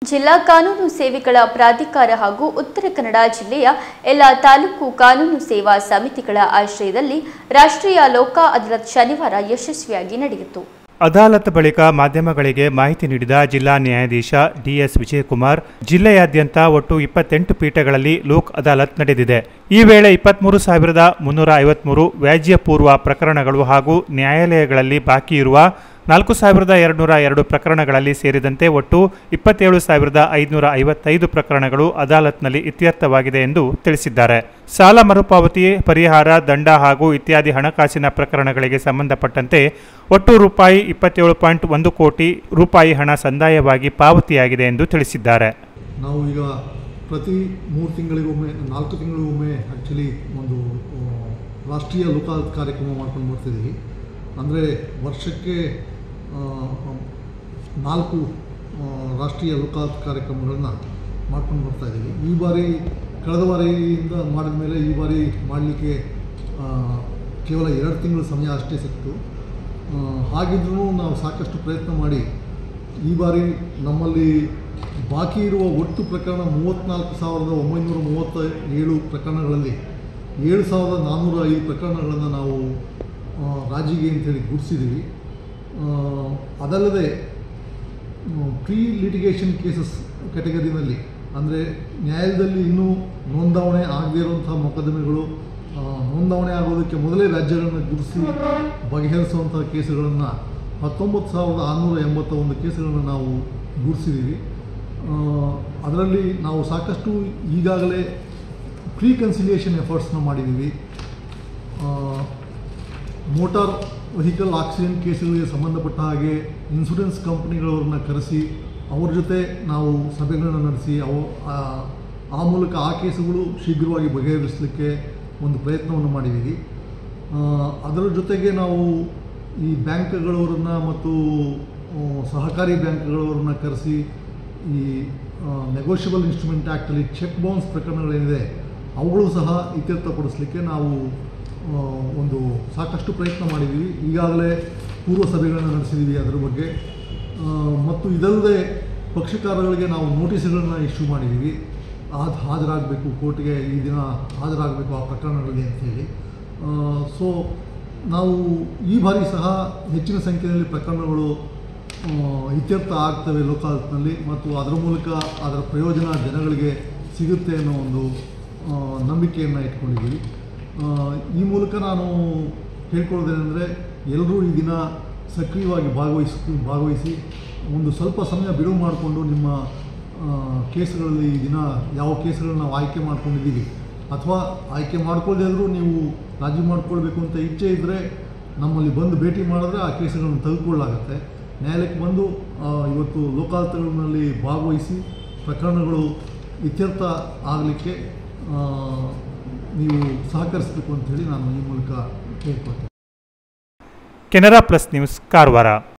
ಜಿಲ್ಲಾ ಕಾನೂನು ಸೇವೆಗಳ ಪ್ರಾಧಿಕಾರ ಹಾಗೂ ಉತ್ತರ ಕನ್ನಡ ಜಿಲ್ಲೆಯ ಎಲ್ಲ ತಾಲೂಕು ಕಾನೂನು ಸೇವಾ ಸಮಿತಿಗಳ ಆಶ್ರಯದಲ್ಲಿ ರಾಷ್ಟ್ರೀಯ ಲೋಕ ಅದಾಲತ್ ಶನಿವಾರ ಯಶಸ್ವಿಯಾಗಿ ನಡೆಯಿತು ಅದಾಲತ್ ಬಳಿಕ ಮಾಧ್ಯಮಗಳಿಗೆ ಮಾಹಿತಿ ನೀಡಿದ ಜಿಲ್ಲಾ ನ್ಯಾಯಾಧೀಶ ಡಿಎಸ್ ವಿಜಯಕುಮಾರ್ ಜಿಲ್ಲೆಯಾದ್ಯಂತ ಒಟ್ಟು ಇಪ್ಪತ್ತೆಂಟು ಪೀಠಗಳಲ್ಲಿ ಲೋಕ್ ಅದಾಲತ್ ನಡೆದಿದೆ ಈ ವೇಳೆ ಇಪ್ಪತ್ಮೂರು ಸಾವಿರದ ಮುನ್ನೂರ ಐವತ್ಮೂರು ವ್ಯಾಜ್ಯ ಪೂರ್ವ ಪ್ರಕರಣಗಳು ಹಾಗೂ ನ್ಯಾಯಾಲಯಗಳಲ್ಲಿ ಬಾಕಿ ಇರುವ ನಾಲ್ಕು ಸಾವಿರದ ಎರಡುನೂರ ಎರಡು ಪ್ರಕರಣಗಳಲ್ಲಿ ಸೇರಿದಂತೆ ಒಟ್ಟು ಇಪ್ಪತ್ತೇಳು ಸಾವಿರದ ಐದುನೂರ ಐವತ್ತೈದು ಪ್ರಕರಣಗಳು ಅದಾಲತ್ನಲ್ಲಿ ಇತ್ಯರ್ಥವಾಗಿದೆ ಎಂದು ತಿಳಿಸಿದ್ದಾರೆ ಸಾಲ ಮರುಪಾವತಿ ಪರಿಹಾರ ದಂಡ ಹಾಗೂ ಇತ್ಯಾದಿ ಹಣಕಾಸಿನ ಪ್ರಕರಣಗಳಿಗೆ ಸಂಬಂಧಪಟ್ಟಂತೆ ಒಟ್ಟು ರೂಪಾಯಿ ಇಪ್ಪತ್ತೇಳು ಪಾಯಿಂಟ್ ಒಂದು ಕೋಟಿ ರೂಪಾಯಿ ಹಣ ಸಂದಾಯವಾಗಿ ಪಾವತಿಯಾಗಿದೆ ಎಂದು ತಿಳಿಸಿದ್ದಾರೆ ನಾವು ಈಗ ಪ್ರತಿ ಮೂರು ತಿಂಗಳಿಗೊಮ್ಮೆ ನಾಲ್ಕು ತಿಂಗಳಿಗೊಮ್ಮೆ ಆ್ಯಕ್ಚುಲಿ ಒಂದು ಆ, ರಾಷ್ಟ್ರೀಯ ಲೋಕಾಯುಕ್ತ ಕಾರ್ಯಕ್ರಮ ಮಾಡ್ಕೊಂಡು ಬರ್ತಿದ್ದೀವಿ ಅಂದರೆ ವರ್ಷಕ್ಕೆ ಆ, ನಾಲ್ಕು ಆ, ರಾಷ್ಟ್ರೀಯ ಲೋಕಾಯುಕ್ತ ಕಾರ್ಯಕ್ರಮಗಳನ್ನು ಮಾಡ್ಕೊಂಡು ಬರ್ತಾ ಇದ್ದೀವಿ ಈ ಬಾರಿ ಕಳೆದ ಬಾರಿಯಿಂದ ಮಾಡಿದ ಮೇಲೆ ಈ ಬಾರಿ ಮಾಡಲಿಕ್ಕೆ ಕೇವಲ ಎರಡು ತಿಂಗಳ ಸಮಯ ಅಷ್ಟೇ ಸಿಕ್ತು ಆ, ಹಾಗಿದ್ರೂ ನಾವು ಸಾಕಷ್ಟು ಪ್ರಯತ್ನ ಮಾಡಿ ಈ ಬಾರಿ ನಮ್ಮಲ್ಲಿ ಬಾಕಿ ಇರುವ ಒಟ್ಟು ಪ್ರಕರಣ ಮೂವತ್ತ್ನಾಲ್ಕು ಸಾವಿರದ ಒಂಬೈನೂರ ಮೂವತ್ತ ಏಳು ಪ್ರಕರಣಗಳಲ್ಲಿ ಏಳು ಸಾವಿರದ ನಾನ್ನೂರ ಐದು ಪ್ರಕರಣಗಳನ್ನು ನಾವು ಆ, ರಾಜಿಗೆ ಅಂತೇಳಿ ಗುರುತಿಸಿದ್ದೀವಿ ಅದಲ್ಲದೆ ಪ್ರೀ ಲಿಟಿಗೇಷನ್ ಕೇಸಸ್ ಕ್ಯಾಟಗರಿನಲ್ಲಿ ಅಂದರೆ ನ್ಯಾಯಾಲಯದಲ್ಲಿ ಇನ್ನೂ ನೋಂದಾವಣೆ ಆಗದೇ ಇರುವಂಥ ಮೊಕದ್ದಮೆಗಳು ಆ, ನೋಂದಾವಣೆ ಆಗೋದಕ್ಕೆ ಮೊದಲೇ ರಾಜ್ಯಗಳನ್ನು ಗುರುತಿಸಿ ಬಗೆಹರಿಸುವಂಥ ಕೇಸುಗಳನ್ನು ಹತ್ತೊಂಬತ್ತು ಸಾವಿರದ ಆರುನೂರ ಎಂಬತ್ತ ಒಂದು ಕೇಸುಗಳನ್ನು ನಾವು ಗುರುತಿಸಿದ್ದೀವಿ ಅದರಲ್ಲಿ ನಾವು ಸಾಕಷ್ಟು ಈಗಾಗಲೇ ಪ್ರೀ ಕನ್ಸಿಲಿಯೇಷನ್ ಎಫರ್ಟ್ಸ್ನ ಮಾಡಿದ್ದೀವಿ ಆ, ಮೋಟಾರ್ ವೆಹಿಕಲ್ ಆಕ್ಸಿಡೆಂಟ್ ಕೇಸುಗಳಿಗೆ ಸಂಬಂಧಪಟ್ಟ ಹಾಗೆ ಇನ್ಶೂರೆನ್ಸ್ ಕಂಪ್ನಿಗಳವ್ರನ್ನ ಕರೆಸಿ ಅವ್ರ ಜೊತೆ ನಾವು ಸಭೆಗಳನ್ನು ನಡೆಸಿ ಅವು ಆ- ಆ ಮೂಲಕ ಆ ಕೇಸುಗಳು ಶೀಘ್ರವಾಗಿ ಬಗೆಹರಿಸಲಿಕ್ಕೆ ಒಂದು ಪ್ರಯತ್ನವನ್ನು ಮಾಡಿದ್ದೀವಿ ಆ, ಅದರ ಜೊತೆಗೆ ನಾವು ಈ ಬ್ಯಾಂಕ್ಗಳವರನ್ನ ಮತ್ತು ಆ, ಸಹಕಾರಿ ಬ್ಯಾಂಕ್ಗಳವರನ್ನ ಕರೆಸಿ ಈ ನೆಗೋಷಿಯಬಲ್ ಇನ್ಸ್ಟ್ರೂಮೆಂಟ್ ಆ್ಯಕ್ಟಲ್ಲಿ ಚೆಕ್ ಬೌನ್ಸ್ ಪ್ರಕರಣಗಳೇನಿದೆ ಅವುಗಳು ಸಹ ಇತ್ಯರ್ಥಪಡಿಸಲಿಕ್ಕೆ ನಾವು ಆ, ಒಂದು ಸಾಕಷ್ಟು ಪ್ರಯತ್ನ ಮಾಡಿದ್ದೀವಿ ಈಗಾಗಲೇ ಪೂರ್ವ ಸಭೆಗಳನ್ನು ನಡೆಸಿದ್ದೀವಿ ಅದರ ಬಗ್ಗೆ ಆ, ಮತ್ತು ಇದಲ್ಲದೆ ಪಕ್ಷಕಾರಗಳಿಗೆ ನಾವು ನೋಟಿಸ್ಗಳನ್ನು ಇಶ್ಯೂ ಮಾಡಿದ್ದೀವಿ ಅದು ಹಾಜರಾಗಬೇಕು ಕೋರ್ಟ್ಗೆ ಈ ದಿನ ಹಾಜರಾಗಬೇಕು ಆ ಪ್ರಕರಣಗಳಿಗೆ ಅಂಥೇಳಿ ಸೊ ನಾವು ಈ ಬಾರಿ ಸಹ ಹೆಚ್ಚಿನ ಸಂಖ್ಯೆಯಲ್ಲಿ ಪ್ರಕರಣಗಳು ಆ, ಇತ್ಯರ್ಥ ಆಗ್ತವೆ ಲೋಕಾಯುಕ್ತನಲ್ಲಿ ಮತ್ತು ಅದರ ಮೂಲಕ ಅದರ ಪ್ರಯೋಜನ ಜನಗಳಿಗೆ ಸಿಗುತ್ತೆ ಅನ್ನೋ ಒಂದು ಆ, ನಂಬಿಕೆಯನ್ನು ಇಟ್ಕೊಂಡಿದ್ದೀವಿ ಆ, ಈ ಮೂಲಕ ನಾನು ಕೇಳ್ಕೊಳ್ಳೋದೇನೆಂದರೆ ಎಲ್ಲರೂ ಈ ದಿನ ಸಕ್ರಿಯವಾಗಿ ಭಾಗವಹಿಸ್ ಭಾಗವಹಿಸಿ ಒಂದು ಸ್ವಲ್ಪ ಸಮಯ ಬಿಡುವು ಮಾಡಿಕೊಂಡು ನಿಮ್ಮ ಆ, ಕೇಸುಗಳಲ್ಲಿ ಈ ದಿನ ಯಾವ ಕೇಸುಗಳನ್ನ ನಾವು ಆಯ್ಕೆ ಮಾಡ್ಕೊಂಡಿದ್ದೀವಿ ಅಥವಾ ಆಯ್ಕೆ ಮಾಡ್ಕೊಳ್ಳದೇ ಇದ್ದರೂ ನೀವು ರಾಜಿ ಮಾಡ್ಕೊಳ್ಬೇಕು ಅಂತ ಇಚ್ಛೆ ಇದ್ದರೆ ನಮ್ಮಲ್ಲಿ ಬಂದು ಭೇಟಿ ಮಾಡಿದ್ರೆ ಆ ಕೇಸುಗಳನ್ನು ತೆಗೆದುಕೊಳ್ಳಾಗತ್ತೆ ನ್ಯಾಯಾಲಯಕ್ಕೆ ಬಂದು ಆ, ಇವತ್ತು ಲೋಕಾಯುಕ್ತಗಳಲ್ಲಿ ಭಾಗವಹಿಸಿ ಪ್ರಕರಣಗಳು ಇತ್ಯರ್ಥ ಆಗಲಿಕ್ಕೆ ನೀವು ಸಹಕರಿಸಬೇಕು ಅಂತ ಹೇಳಿ ನಾನು ಈ ಮೂಲಕ ಕೇಳ್ಕೊಳ್ತೇನೆ ಕೆನರಾ ಪ್ಲಸ್ ನ್ಯೂಸ್ ಕಾರವಾರ